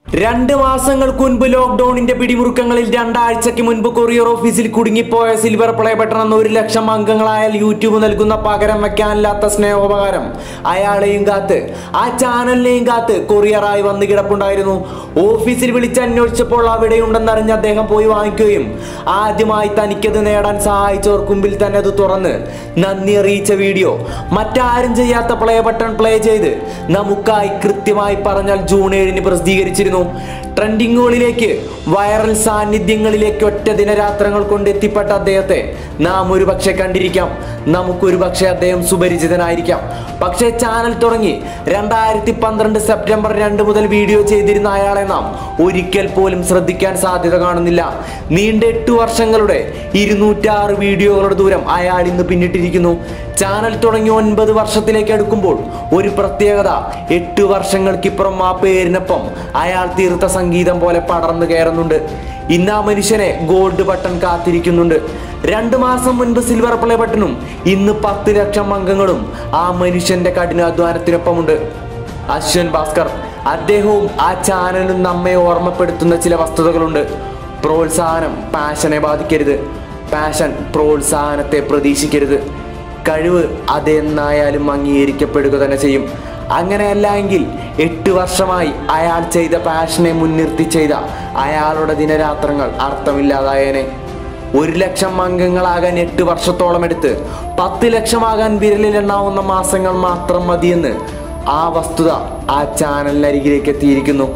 രണ്ട് മാസങ്ങൾക്ക് മുൻപ് ലോക്ക്ഡൌണിന്റെ പിടിമുറുക്കങ്ങളിൽ രണ്ടാഴ്ചയ്ക്ക് മുൻപ് കൊറിയർ ഓഫീസിൽ കുടുങ്ങിപ്പോയ സിൽവർ പ്ലേ ബട്ടൺ എന്ന ഒരു ലക്ഷം അംഗങ്ങളായാൽ യൂട്യൂബ് നൽകുന്ന പകരം വെക്കാനില്ലാത്ത സ്നേഹോപകാരം അയാളെയും കാത്ത് ആ ചാനലിനെയും കാത്ത് കൊറിയറായി വന്ന് കിടപ്പുണ്ടായിരുന്നു ഓഫീസിൽ വിളിച്ച് അന്വേഷിച്ചപ്പോൾ അവിടെയുണ്ടെന്നറിഞ്ഞ് അദ്ദേഹം പോയി വാങ്ങിക്കുകയും ആദ്യമായി തനിക്കത് നേടാൻ സഹായിച്ചവർക്ക് മുമ്പിൽ തന്നെ അത് തുറന്ന് നന്ദി അറിയിച്ച വീഡിയോ മറ്റാരും ചെയ്യാത്ത പ്ലേ ബട്ടൺ പ്ലേ ചെയ്ത് നമുക്കായി കൃത്യമായി പറഞ്ഞാൽ ജൂൺ ഏഴിന് പ്രസിദ്ധീകരിച്ചിരുന്നു ട്രെൻഡിങ്ങുകളിലേക്ക് വൈറൽ സാന്നിധ്യങ്ങളിലേക്ക് ഒറ്റ ദിനരാത്രങ്ങൾ കൊണ്ട് എത്തിപ്പെട്ട അദ്ദേഹത്തെ നാം ഒരു പക്ഷെ കണ്ടിരിക്കാം നമുക്കൊരു പക്ഷെ അദ്ദേഹം സുപരിചിതനായിരിക്കാം പക്ഷേ ചാനൽ തുടങ്ങി രണ്ടായിരത്തി പന്ത്രണ്ട് സെപ്റ്റംബർ രണ്ട് മുതൽ വീഡിയോ ചെയ്തിരുന്ന അയാളെ നാം ഒരിക്കൽ പോലും ശ്രദ്ധിക്കാൻ സാധ്യത കാണുന്നില്ല നീണ്ട എട്ട് വർഷങ്ങളുടെ ഇരുന്നൂറ്റാറ് വീഡിയോകളുടെ ദൂരം അയാൾ ഇന്ന് പിന്നിട്ടിരിക്കുന്നു ചാനൽ തുടങ്ങി ഒൻപത് വർഷത്തിലേക്ക് അടുക്കുമ്പോൾ ഒരു പ്രത്യേകത എട്ട് വർഷങ്ങൾക്കിപ്പുറം ആ പേരിനൊപ്പം അയാൾ തീർത്ത സംഗീതം പോലെ പടർന്നു കയറുന്നുണ്ട് ഇന്ന് ആ മനുഷ്യനെ ഗോൾഡ് ബട്ടൺ കാത്തിരിക്കുന്നുണ്ട് രണ്ട് മാസം മുൻപ് സിൽവർ പ്ലേ ബട്ടണും ഇന്ന് പത്ത് ലക്ഷം അംഗങ്ങളും ആ മനുഷ്യന്റെ കഠിനാധ്വാനത്തിനൊപ്പമുണ്ട് അശ്വൻ ഭാസ്കർ അദ്ദേഹവും ആ ചാനലും നമ്മെ ഓർമ്മപ്പെടുത്തുന്ന ചില വസ്തുതകളുണ്ട് പ്രോത്സാഹനം പാഷനെ ബാധിക്കരുത് പാഷൻ പ്രോത്സാഹനത്തെ പ്രതീക്ഷിക്കരുത് കഴിവ് അതെന്നായാലും അംഗീകരിക്കപ്പെടുക തന്നെ ചെയ്യും അങ്ങനെയല്ല എങ്കിൽ എട്ട് വർഷമായി അയാൾ ചെയ്ത പാഷനെ മുൻനിർത്തി ചെയ്ത അയാളുടെ ദിനരാത്രങ്ങൾ അർത്ഥമില്ലാതായേനെ ഒരു ലക്ഷം അംഗങ്ങളാകാൻ എട്ട് വർഷത്തോളം എടുത്ത് പത്ത് ലക്ഷമാകാൻ വിരലിലെണ്ണാവുന്ന മാസങ്ങൾ മാത്രം മതിയെന്ന് ആ വസ്തുത ആ ചാനലിനരികിലേക്ക് എത്തിയിരിക്കുന്നു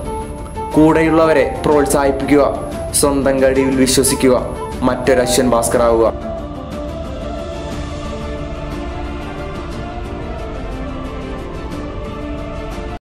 കൂടെയുള്ളവരെ പ്രോത്സാഹിപ്പിക്കുക സ്വന്തം കഴിവിൽ വിശ്വസിക്കുക മറ്റൊരു അശ്വൻ ഭാസ്കർ ആവുക